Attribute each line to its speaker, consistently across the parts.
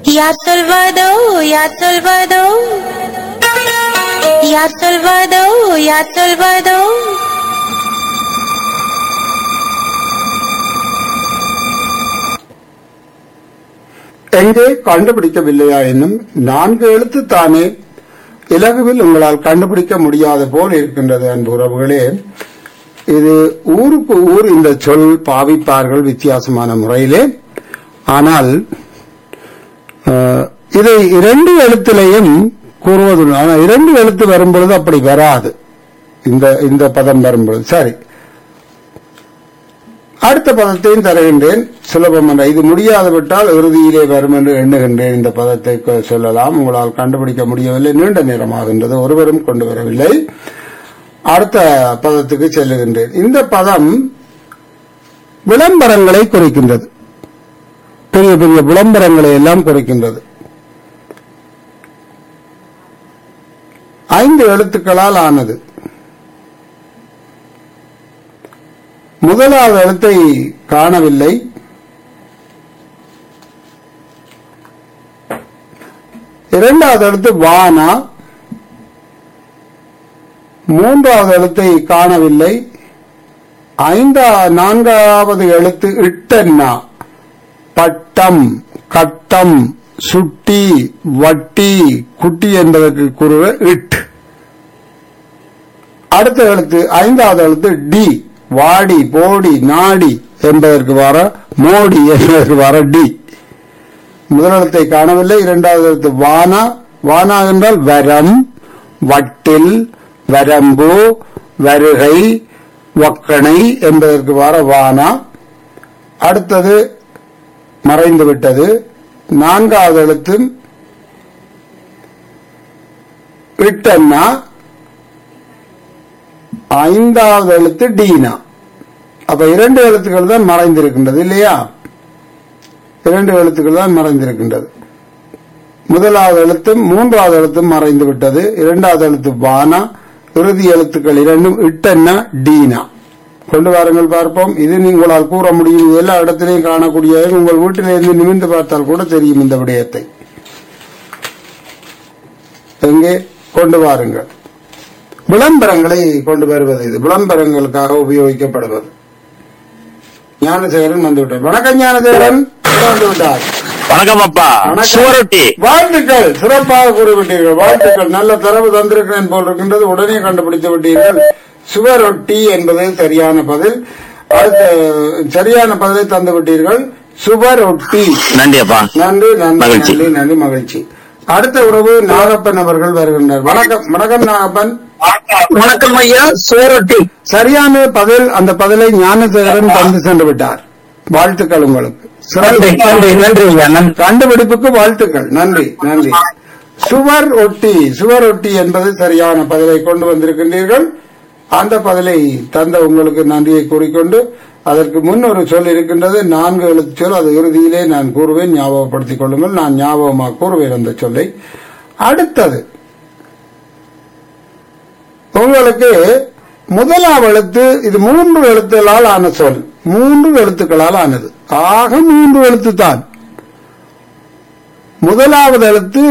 Speaker 1: Ya Salvador, ya Salvador. Ya Salvador, ya Salvador.
Speaker 2: எங்கே கண்டுபிடிக்கவில்லையா என்னும் நான்கு எழுத்து தானே இலகுவில் உங்களால் கண்டுபிடிக்க முடியாத போல் இருக்கின்றது அன்பு உறவுகளே இது ஊருக்கு ஊர் இந்த சொல் பாவிப்பார்கள் வித்தியாசமான முறையிலே ஆனால் அஹ், இதை இரண்டு எழுத்திலையும் கூறுவதுண்டு ஆனால் இரண்டு எழுத்து வரும்பொழுது அப்படி வராது இந்த இந்த பதம் வரும்பொழுது சரி அடுத்த பதத்தையும் தருகின்றேன் சுலபம் என்ற இது முடியாது விட்டால் இறுதியிலே வரும் என்று எண்ணுகின்றேன் இந்த பதத்தை கொ- சொல்லலாம் உங்களால் கண்டுபிடிக்க முடியவில்லை நீண்ட நேரமாகின்றது ஒருவரும் கொண்டு வரவில்லை அடுத்த பதத்துக்கு செல்லுகின்றேன் இந்த பதம் விளம்பரங்களை குறிக்கின்றது பெரிய பெரிய விளம்பரங்களை எல்லாம் குறிக்கின்றது ஐந்து எழுத்துக்களால் ஆனது முதலாவது எழுத்தை காணவில்லை இரண்டாவது எழுத்து வானா மூன்றாவது எழுத்தை காணவில்லை ஐந்தா நான்காவது எழுத்து இட்டன்னா பட்டம் கட்டம் சுட்டி வட்டி குட்டி என்பதற்கு கூறுவ இட் அடுத்த எழுத்து ஐந்தாவது எழுத்து டி வாடி போடி நாடி என்பதற்கு வர மோடி என்பதற்கு வர டி முதலெழுத்தை காணவில்லை இரண்டாவது எழுத்து வானா வானா என்றால் வரம் வட்டில் வரம்பு வருகை வக்கணை என்பதற்கு வர வானா அடுத்தது மறைந்து விட்டது நான்காவது எழுத்து இட்டன்னா ஐந்தாவது எழுத்து டீனா அப்ப இரண்டு எழுத்துக்கள் தான் மறைந்திருக்கின்றது இல்லையா இரண்டு எழுத்துக்கள் தான் மறைந்திருக்கின்றது முதலாவது எழுத்தும் மூன்றாவது எழுத்தும் மறைந்து விட்டது இரண்டாவது எழுத்து வானா இறுதி எழுத்துக்கள் இரண்டும் இட்டன்னா டீனா கொண்டு வாருங்கள் பார்ப்போம் இது நீங்களால் கூற முடியும் இது எல்லா இடத்திலையும் காணக்கூடிய உங்கள் வீட்டிலிருந்து நிமிர்ந்து பார்த்தால் கூட தெரியும் இந்த விடயத்தை எங்கே கொண்டு வாருங்கள் விளம்பரங்களை கொண்டு வருவது இது விளம்பரங்களுக்காக உபயோகிக்கப்படுவது ஞானசேகரன் வந்துவிட்டார் வணக்கம் ஞானசேகரன் வந்து விட்டார்
Speaker 3: வணக்கம் அப்பா
Speaker 2: வணக்கம்.
Speaker 3: சுவரொட்டி
Speaker 2: வாழ்த்துக்கள் சிறப்பாக கூறிவிட்டீர்கள் வாழ்த்துக்கள் நல்ல தரவு தந்திருக்கிறேன் போல் இருக்கின்றது உடனே கண்டுபிடித்து விட்டீர்கள் சுவரொட்டி என்பது சரியான பதில் அடுத்த சரியான பதிலை தந்து விட்டீர்கள் சுவரொட்டி
Speaker 3: நன்றி அப்பா
Speaker 2: நன்றி நன்றி
Speaker 3: மகிழ்ச்சி.
Speaker 2: நன்றி நன்றி மகிழ்ச்சி அடுத்த உறவு நாகப்பன் அவர்கள் வருகின்றனர் வணக்கம் வணக்கம் நாகப்பன்
Speaker 4: வணக்கம் ஐயா சுவரொட்டி
Speaker 2: சரியான பதில் அந்த பதிலை ஞானசேகரன் தந்து சென்று விட்டார் வாழ்த்துக்கள் உங்களுக்கு
Speaker 4: நன்றி
Speaker 2: சிறப்பு.
Speaker 4: நன்றி நன்றி ஐயா நன்றி
Speaker 2: கண்டுபிடிப்புக்கு வாழ்த்துக்கள் நன்றி நன்றி சுவர் ஒட்டி சுவர் ஒட்டி என்பது சரியான பதிலை கொண்டு வந்திருக்கின்றீர்கள் அந்த பதிலை தந்த உங்களுக்கு நன்றியை கூறிக்கொண்டு அதற்கு முன் ஒரு சொல் இருக்கின்றது நான்கு எழுத்து சொல் அது இறுதியிலே நான் கூறுவேன் ஞாபகப்படுத்திக் கொள்ளுங்கள் நான் ஞாபகமாக கூறுவேன் அந்த சொல்லை அடுத்தது உங்களுக்கு முதலாம் எழுத்து இது மூன்று எழுத்துக்களால் ஆன சொல் மூன்று எழுத்துக்களால் ஆனது ஆக மூன்று எழுத்து தான் முதலாவது எழுத்து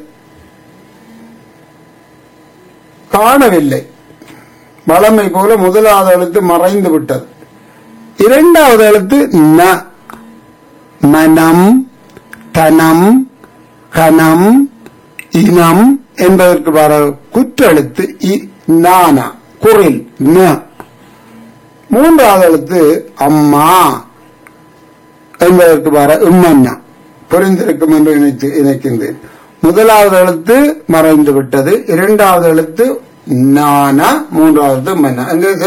Speaker 2: காணவில்லை வளமை போல முதலாவது எழுத்து மறைந்து விட்டது இரண்டாவது எழுத்து ந மனம் தனம் கணம் இனம் என்பதற்கு வர குற்றெழுத்து இ- நானா குரில் ந மூன்றாவது எழுத்து அம்மா என்பதற்கு வர உம்மன்னா புரிந்திருக்கும் என்று நினைத்து நினைக்கின்றேன் முதலாவது எழுத்து மறைந்து விட்டது இரண்டாவது எழுத்து நானா மூன்றாவது மன்னா இந்த